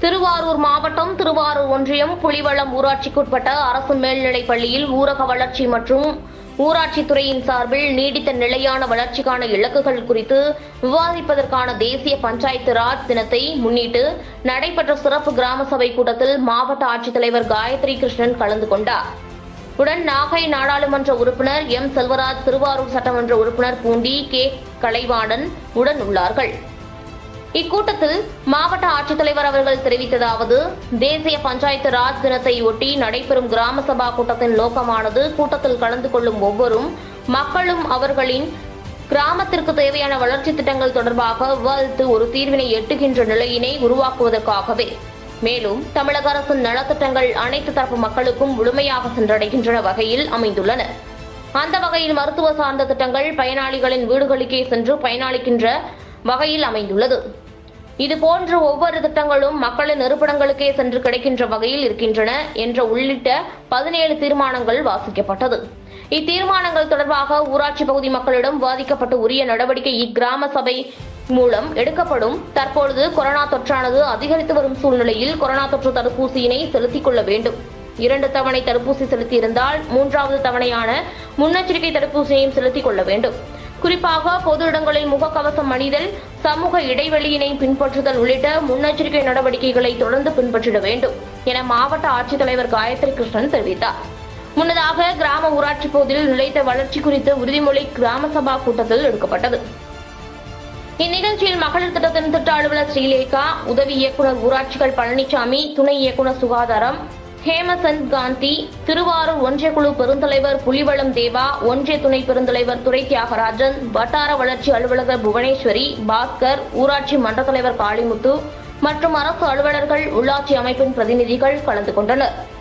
திருவாரூர் மாவட்டம் திருவாரூர் ஒன்றியம் புலிவளம் ஊராட்சிக்குட்பட்ட அரசு மேல்நிலைப் பள்ளியில் ஊரக வளர்ச்சி மற்றும் ஊராட்சித்துறையின் சார்பில் நீடித்த நிலையான வளர்ச்சிக்கான இலக்குகள் குறித்து விவாதிப்பதற்கான தேசிய பஞ்சாயத்து ராஜ் தினத்தை முன்னிட்டு நடைபெற்ற சிறப்பு கிராம சபை கூட்டத்தில் மாவட்ட ஆட்சித்தலைவர் காயத்ரி கிருஷ்ணன் கலந்து கொண்டார் உடன் நாகை நாடாளுமன்ற உறுப்பினர் எம் செல்வராஜ் திருவாரூர் சட்டமன்ற உறுப்பினர் பூண்டி கே கலைவாணன் உடன் உள்ளார்கள் இக்கூட்டத்தில் மாவட்ட ஆட்சித்தலைவர் அவர்கள் தெரிவித்ததாவது தேசிய பஞ்சாயத்து ராஜ் தினத்தை ஒட்டி நடைபெறும் கிராம சபா கூட்டத்தின் நோக்கமானது கூட்டத்தில் கலந்து கொள்ளும் ஒவ்வொரும் மக்களும் அவர்களின் கிராமத்திற்கு தேவையான வளர்ச்சி திட்டங்கள் தொடர்பாக விவாதித்து ஒரு தீர்வினை எட்டுகின்ற நிலையினை உருவாக்குவதற்காகவே மேலும் தமிழக அரசின் நலத்திட்டங்கள் அனைத்து தரப்பு மக்களுக்கும் முழுமையாக சென்றடைகின்ற வகையில் அமைந்துள்ளன அந்த வகையில் மருத்துவ சார்ந்த திட்டங்கள் பயனாளிகளின் வீடுகளுக்கே சென்று பயனாளிக்கின்ற வகையில் அமைந்துள்ளது இதுபோன்ற ஒவ்வொரு திட்டங்களும் மக்களின் இருப்பிடங்களுக்கே சென்று கிடைக்கின்ற வகையில் இருக்கின்றன என்ற உள்ளிட்ட பதினேழு தீர்மானங்கள் வாசிக்கப்பட்டது இத்தீர்மானங்கள் தொடர்பாக ஊராட்சி பகுதி மக்களிடம் விவாதிக்கப்பட்டு உரிய நடவடிக்கை இக்கிராம சபை மூலம் எடுக்கப்படும் தற்பொழுது கொரோனா தொற்றானது அதிகரித்து வரும் சூழ்நிலையில் கொரோனா தொற்று தடுப்பூசியினை செலுத்திக் கொள்ள வேண்டும் இரண்டு தவணை தடுப்பூசி செலுத்தியிருந்தால் மூன்றாவது தவணையான முன்னெச்சரிக்கை தடுப்பூசியையும் செலுத்திக் கொள்ள வேண்டும் குறிப்பாக பொது இடங்களில் முகக்கவசம் அணிதல் சமூக இடைவெளியினை பின்பற்றுதல் உள்ளிட்ட முன்னெச்சரிக்கை நடவடிக்கைகளை தொடர்ந்து பின்பற்றிட வேண்டும் என மாவட்ட ஆட்சித்தலைவர் காயத்ரி கிருஷ்ணன் தெரிவித்தார் முன்னதாக கிராம ஊராட்சி பகுதியில் நிலைத்த வளர்ச்சி குறித்து உறுதிமொழி கிராம சபா கூட்டத்தில் எடுக்கப்பட்டது இந்நிகழ்ச்சியில் மகளிர் திட்டத்தின் திட்ட அலுவலர் ஸ்ரீலேகா உதவி இயக்குநர் ஊராட்சிகள் பழனிசாமி துணை இயக்குநர் சுகாதாரம் ஹேமசந்த் காந்தி திருவாரூர் ஒன்றிய குழு பெருந்தலைவர் புலிவளம் தேவா ஒன்றிய துணை பெருந்தலைவர் துரை தியாகராஜன் வட்டார வளர்ச்சி அலுவலகர் புவனேஸ்வரி பாஸ்கர் ஊராட்சி மன்ற தலைவர் காளிமுத்து மற்றும் அரசு அலுவலர்கள் உள்ளாட்சி அமைப்பின் பிரதிநிதிகள் கலந்து கொண்டனர்